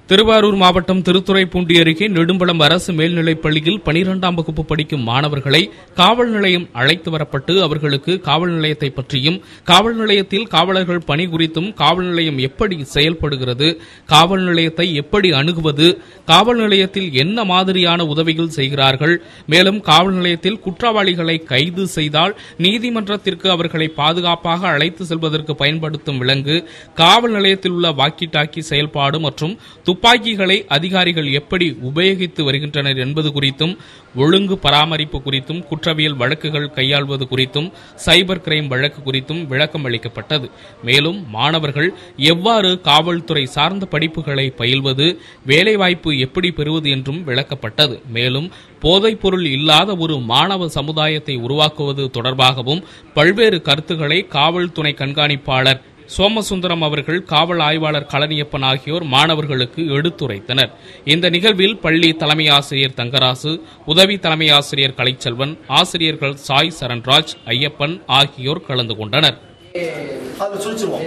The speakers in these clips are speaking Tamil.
திருவாரூர் மாவட்டம் திருத்துறைப்பூண்டி அருகே நெடும்பலம் அரசு மேல்நிலைப் பள்ளியில் பனிரெண்டாம் வகுப்பு படிக்கும் மாணவர்களை காவல் நிலையம் அழைத்து வரப்பட்டு அவர்களுக்கு காவல் நிலையத்தை பற்றியும் காவல் நிலையத்தில் காவலர்கள் பணி குறித்தும் காவல் நிலையம் எப்படி செயல்படுகிறது காவல் நிலையத்தை எப்படி அணுகுவது காவல் நிலையத்தில் என்ன மாதிரியான உதவிகள் செய்கிறார்கள் மேலும் காவல் நிலையத்தில் குற்றவாளிகளை கைது செய்தால் நீதிமன்றத்திற்கு அவர்களை பாதுகாப்பாக அழைத்து செல்வதற்கு பயன்படுத்தும் விலங்கு காவல் நிலையத்தில் உள்ள வாக்கி டாக்கி செயல்பாடு மற்றும் துப்பாக்கிகளை அதிகாரிகள் எப்படி உபயோகித்து வருகின்றனர் என்பது குறித்தும் ஒழுங்கு பராமரிப்பு குறித்தும் குற்றவியல் வழக்குகள் கையாள்வது குறித்தும் சைபர் கிரைம் வழக்கு குறித்தும் விளக்கம் அளிக்கப்பட்டது மேலும் மாணவர்கள் எவ்வாறு காவல்துறை சார்ந்த படிப்புகளை பயில்வது வேலைவாய்ப்பு எப்படி பெறுவது என்றும் விளக்கப்பட்டது மேலும் போதைப்பொருள் இல்லாத ஒரு மாணவ சமுதாயத்தை உருவாக்குவது தொடர்பாகவும் பல்வேறு கருத்துக்களை காவல்துறை கண்காணிப்பாளர் சோமசுந்தரம் அவர்கள் காவல் ஆய்வாளர் கலனியப்பன் ஆகியோர் மாணவர்களுக்கு எடுத்துரைத்தனர் இந்த நிகழ்வில் பள்ளி தலைமை ஆசிரியர் தங்கராசு உதவி தலைமை ஆசிரியர் கலைச்செல்வன் ஆசிரியர்கள் சாய் சரண்ராஜ் ஐயப்பன் ஆகியோர் கலந்து கொண்டனர் அதை சுழிச்சிருவோம்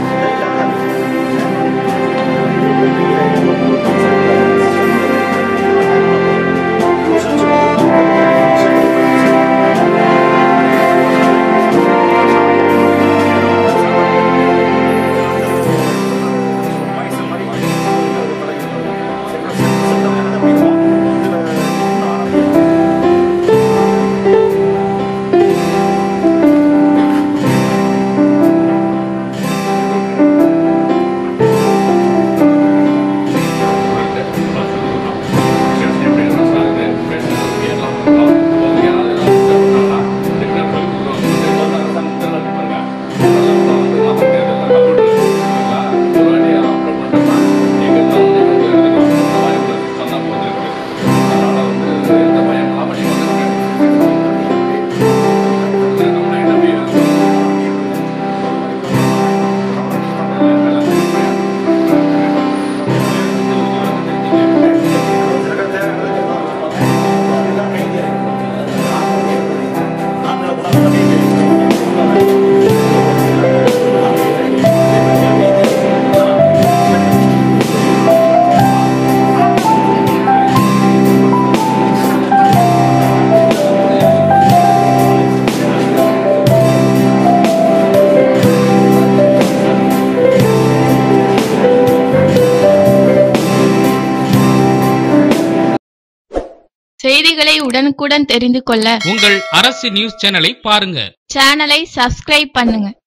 செய்திகளை உடனுக்குடன் தெரிந்து கொள்ள உங்கள் அரசு நியூஸ் சேனலை பாருங்க சேனலை சப்ஸ்கிரைப் பண்ணுங்க